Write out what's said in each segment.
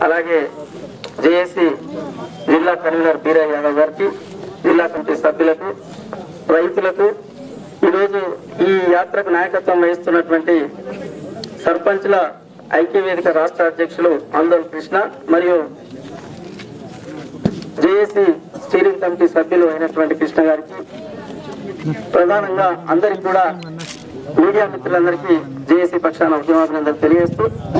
అలాగే జేఏసీ జిల్లా కన్వీనర్ బీరయ్య యాదవ్ గారికి జిల్లా కమిటీ సభ్యులకు రైతులకు ఈరోజు ఈ యాత్రకు నాయకత్వం వహిస్తున్నటువంటి సర్పంచ్ల ఐక్యవేదిక రాష్ట్ర అధ్యక్షులు ఆందోళన కృష్ణ మరియు జేఏసీ స్టీరింగ్ కమిటీ సభ్యులు అయినటువంటి కృష్ణ గారికి ప్రధానంగా అందరికి కూడా మీడియా మిత్రులందరికీ జేఏసీ పక్షాన ఉద్యమాభినందనలు తెలియజేస్తూ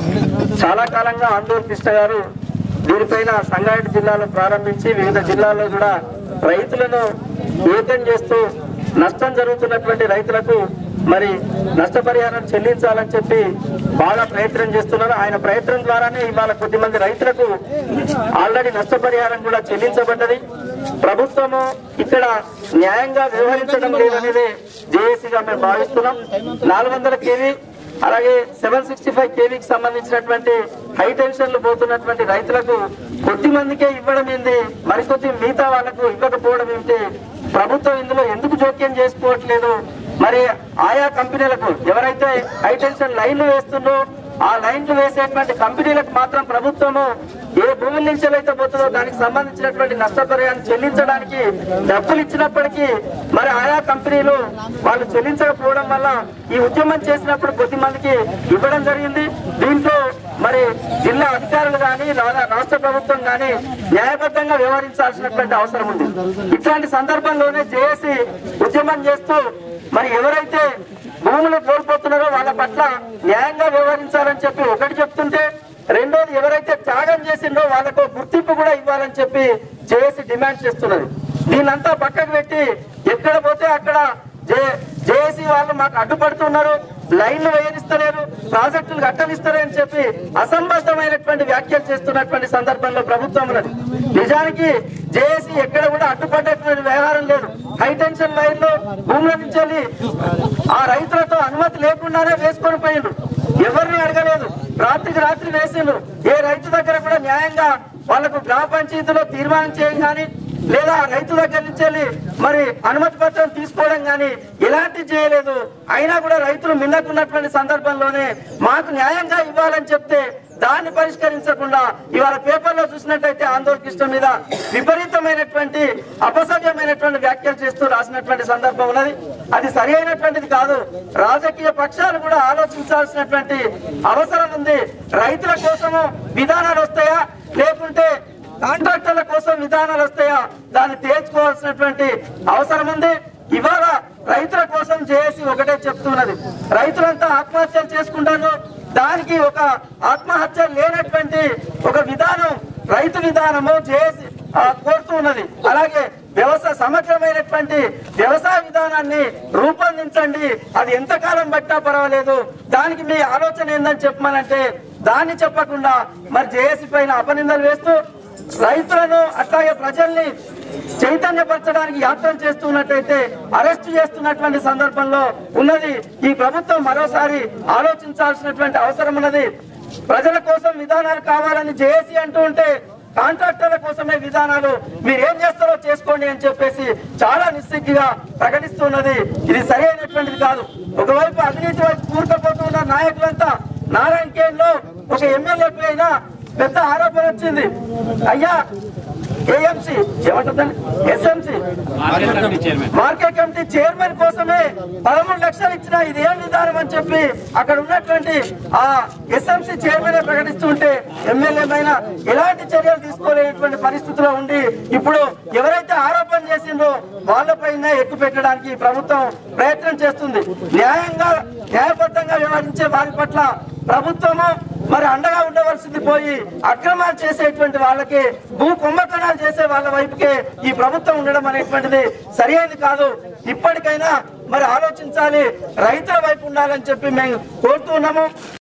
చాలా కాలంగా ఆందోళన కృష్ణ గారు దీనిపైన సంగారెడ్డి జిల్లాలో ప్రారంభించి వివిధ జిల్లాల్లో కూడా రైతులను ఏకం చేస్తూ నష్టం జరుగుతున్నటువంటి రైతులకు మరి నష్టపరిహారం చెల్లించాలని చెప్పి బాగా ప్రయత్నం చేస్తున్నారు ఆయన ప్రయత్నం ద్వారానే ఇవాళ కొద్దిమంది రైతులకు ఆల్రెడీ నష్టపరిహారం కూడా చెల్లించబడ్డది ప్రభుత్వము ఇక్కడ న్యాయంగా వ్యవహరించడం లేదనేది జేఏసీగా మేము భావిస్తున్నాం నాలుగు వందల కేవీ అలాగే సెవెన్ సిక్స్టీ ఫైవ్ కేవీకి సంబంధించినటువంటి హై టెన్షన్లు పోతున్నటువంటి రైతులకు కొద్ది మందికే ఇవ్వడం ఏంది మరికొద్ది మిగతా వాళ్ళకు ఇవ్వకపోవడం ఏంటి ప్రభుత్వం ఇందులో ఎందుకు జోక్యం చేసుకోవట్లేదు మరి ఆయా కంపెనీలకు ఎవరైతే హై టెన్షన్ లైన్లు వేస్తుందో ఆ లైన్లు వేసేటువంటి కంపెనీలకు మాత్రం ప్రభుత్వము ఏ భూముల నుంచి అయితే పోతుందో దానికి సంబంధించినటువంటి నష్టపరిహారం చెల్లించడానికి డబ్బులు ఇచ్చినప్పటికీ మరి ఆయా కంపెనీలు వాళ్ళు చెల్లించకపోవడం వల్ల ఈ ఉద్యమం చేసినప్పుడు కొద్ది మందికి ఇవ్వడం జరిగింది దీంట్లో మరి జిల్లా అధికారులు కానీ రాష్ట్ర ప్రభుత్వం కానీ న్యాయబద్ధంగా వ్యవహరించాల్సినటువంటి అవసరం ఉంది ఇట్లాంటి సందర్భంలోనే జేఏసీ ఉద్యమం చేస్తూ మరి ఎవరైతే భూములు కోల్పోతున్నారో వాళ్ళ పట్ల న్యాయంగా వ్యవహరించాలని చెప్పి ఒకటి చెప్తుంటే రెండోది ఎవరైతే త్యాగం చేసిండో వాళ్ళకు గుర్తింపు కూడా ఇవ్వాలని చెప్పి జేఏసీ డిమాండ్ చేస్తున్నది దీనంతా పక్కకు పెట్టి ఎక్కడ పోతే అక్కడ జే జేఏసీ వాళ్ళు మాకు అడ్డుపడుతున్నారు లైన్లు వేయనిస్తలేరు ప్రాజెక్టులు కట్టనిస్తారు అని చెప్పి అసంబద్ధమైనటువంటి వ్యాఖ్యలు చేస్తున్నటువంటి సందర్భంలో ప్రభుత్వం ఉన్నది నిజానికి జేఏసీ ఎక్కడ కూడా అడ్డుపడేటువంటి వ్యవహారం లేదు హై టెన్షన్ లైన్లు భూముల నుంచి వెళ్ళి ఆ రైతులతో అనుమతి లేకుండానే వేసుకొని పోయిండు ఎవరిని అడగలేదు రాత్రికి రాత్రి వేసిండ్రు ఏ రైతు దగ్గర కూడా న్యాయంగా వాళ్ళకు గ్రామ పంచాయతీలో తీర్మానం చేయడం కానీ లేదా రైతు దగ్గర నుంచి వెళ్ళి మరి అనుమతి పత్రం తీసుకోవడం కానీ ఎలాంటి చేయలేదు అయినా కూడా రైతులు మిన్నకున్నటువంటి సందర్భంలోనే మాకు న్యాయంగా ఇవ్వాలని చెప్తే దాన్ని పరిష్కరించకుండా ఇవాళ పేపర్లో చూసినట్టయితే ఆందోళన కృష్ణ మీద విపరీతమైనటువంటి అపసవ్యమైనటువంటి వ్యాఖ్యలు చేస్తూ రాసినటువంటి సందర్భం ఉన్నది అది సరి అయినటువంటిది కాదు రాజకీయ పక్షాలు కూడా ఆలోచించాల్సినటువంటి అవసరం ఉంది రైతుల కోసము విధానాలు వస్తాయా లేకుంటే కాంట్రాక్టర్ల కోసం విధానాలు వస్తాయా దాన్ని తేల్చుకోవాల్సినటువంటి అవసరం ఉంది ఇవాళ రైతుల కోసం చేసి ఒకటే చెప్తున్నది రైతులంతా ఆత్మహత్యలు చేసుకుంటారు దానికి ఒక ఆత్మహత్య లేనటువంటి ఒక విధానం రైతు విధానము చేసి ఆ, కోరుతూ ఉన్నది అలాగే వ్యవసాయ సమగ్రమైనటువంటి వ్యవసాయ విధానాన్ని రూపొందించండి అది ఎంతకాలం పట్టినా పర్వాలేదు దానికి మీ ఆలోచన ఏందని చెప్పమనంటే దాన్ని చెప్పకుండా మరి జేఏసీ పైన అపనిందలు వేస్తూ రైతులను అట్లాగే ప్రజల్ని చైతన్యపరచడానికి యాత్రలు చేస్తున్నట్టయితే అరెస్ట్ చేస్తున్నటువంటి సందర్భంలో ఉన్నది ఈ ప్రభుత్వం మరోసారి ఆలోచించాల్సినటువంటి అవసరం ఉన్నది ప్రజల కోసం విధానాలు కావాలని జేఏసీ అంటూ ఉంటే కాంట్రాక్టర్ల కోసమే విధానాలు మీరు ఏం చేస్తారో చేసుకోండి అని చెప్పేసి చాలా నిస్సిగ్గుగా ప్రకటిస్తున్నది ఇది సరైనటువంటిది కాదు ఒకవైపు అవినీతి వైపు కూరుకుపోతున్న నాయకులంతా నారాయణ కేన్ లో ఒక ఎమ్మెల్యే పైన పెద్ద ఆరోపణ వచ్చింది అయ్యా ఏఎంసీ ఏమంటుందండి ఎస్ఎంసీ మార్కెట్ కమిటీ చైర్మన్ కోసమే పదమూడు లక్షలు ఇచ్చిన ఇది ఏం విధానం అని చెప్పి అక్కడ ఉన్నటువంటి ఆ ఎస్ఎంసీ చైర్మన్ ప్రకటిస్తుంటే ఎమ్మెల్యే పైన ఎలాంటి చర్యలు తీసుకోలేనటువంటి పరిస్థితిలో ఉండి ఇప్పుడు ఎవరైతే ఆరోపణ చేసిందో వాళ్ళపైన ఎక్కువ పెట్టడానికి ప్రభుత్వం ప్రయత్నం చేస్తుంది న్యాయంగా న్యాయబద్ధంగా వ్యవహరించే వారి పట్ల ప్రభుత్వము మరి అండగా ఉండవలసింది పోయి అక్రమాలు చేసేటువంటి వాళ్ళకి భూ కుంభకణాలు చేసే వాళ్ళ వైపుకే ఈ ప్రభుత్వం ఉండడం అనేటువంటిది సరైనది కాదు ఇప్పటికైనా మరి ఆలోచించాలి రైతుల వైపు ఉండాలని చెప్పి మేము కోరుతున్నాము